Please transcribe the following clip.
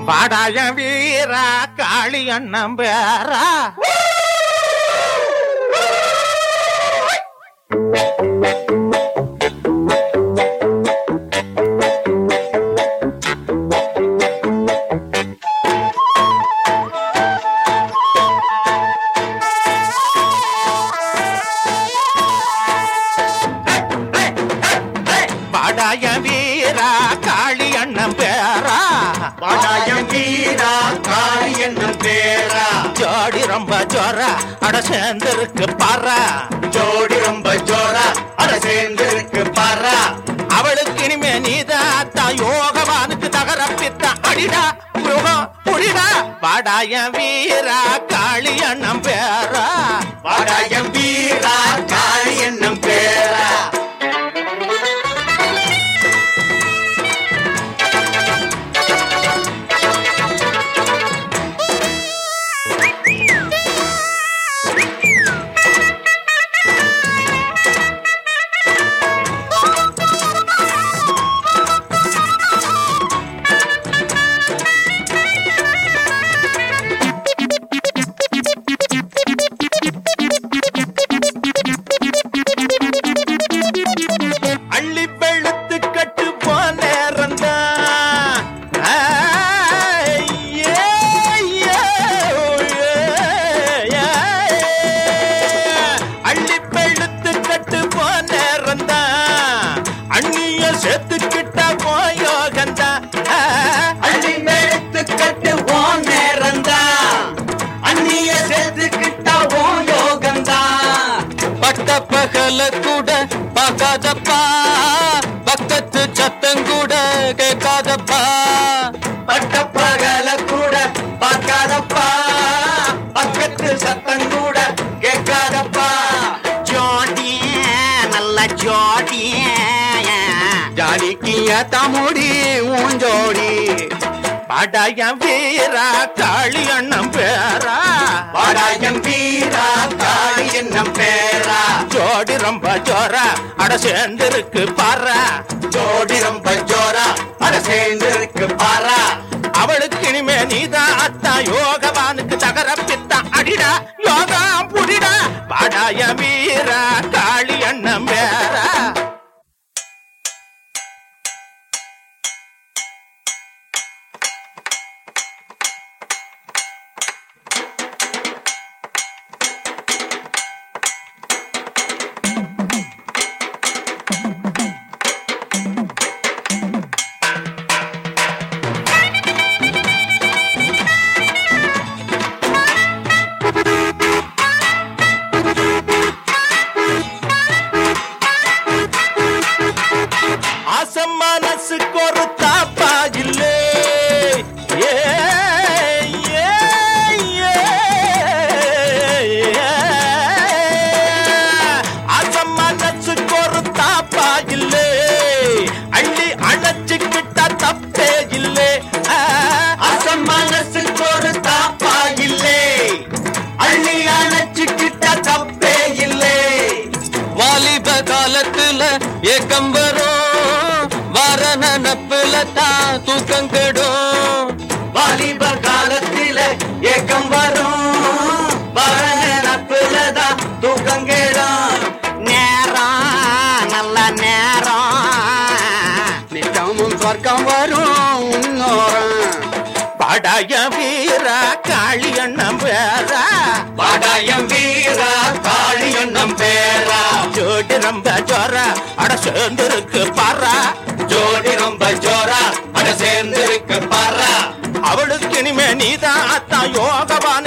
பாடாய வீரா காளி அண்ணன் பேரா பாடாய வீரா காளி அண்ணன் பேரா பாடாயம் வீரா காளி என்னும் பேரா ஜோடி ரொம்ப ஜோர அட சேர்ந்திருக்கு பாரா ஜோடி ரொம்ப ஜோரா அட சேர்ந்திருக்கு பாரா அவளுக்கு இனிமே நீதாத்தா யோகவானுக்கு தகரப்பித்தா அடிடா யோகம் புடிடா பாடாய வீரா காளி அண்ணன் பேரா பாடாயம் வீரா காளி என்னும் பேரா அள்ளி வெளுத்து கட்டு போன அள்ளி வெளுத்து கட்டு போன அண்ணிய சேர்த்துக்கிட்ட போயோகந்தா அள்ளி மேத்து கட்டு ஓன் நேரந்தா அந்நிய சேர்த்துக்கிட்டா ஓ யோகந்தா பட்ட பகல கூட பார்க்காதப்பா பக்கத்து சத்தம் கூட கேட்காதப்பா பட்ட பகல கூட பார்க்காதப்பா பக்கத்து சத்தம் கூட கேட்காதப்பா ஜோடி நல்ல ஜோடி ஜாலிக்கிய தமுடி ஊஞ்சோடி படைய வீரா காளி அண்ணன் பேரா பாடாயம் வீரா காளி என்னும் பேரா ஜோடி ரொம்ப ஜோரா அட சேர்ந்திருக்கு பாரா ஜோடி ரொம்ப ஜோரா அட சேர்ந்திருக்கு பாரா அவளுக்கு இனிமே நீதான் அத்தா யோகவானுக்கு தகரப்பித்தா அடிடா யோகா புடிடா பாடாய வீரா காளி அண்ணன் பேரா ஆசம் மனசுக்கு ஒரு தாப்பா இல்லே ஏ, ஏ, ஏ, ஏ. ஆசம் மனசுக்கு ஒரு தாப்பா இல்லே அள்ளி அணைச்சுக்கிட்ட தப்பே இல்லே ஆ, அசம் மனசுக்கு ஒரு தாப்பா இல்லே அள்ளி அணைச்சுக்கிட்ட தப்பே இல்லே வாலிப காலத்துல ஏக்கம் வரும் வர நினப்புல தான் தூக்கம் கெடும் வாலிப காலத்தில ஏக்கம் வரும் வர நினப்புலதான் தூக்கம் கேடும் நேரம் நல்ல நேரம் நித்தமும் சொர்க்கம் வரும் உன்னோரம் படைய வீரா காளி அண்ணன் பேரா பாடாயம் வீரா காளி என்னும் பேரா ஜோடி ரொம்ப ஜோரா அட சேர்ந்திருக்கு பாரா ஜோடி ரொம்ப ஜோரா அட சேர்ந்திருக்கு பாரா அவளுக்கு இனிமே நீதான் அத்தா யோகவான்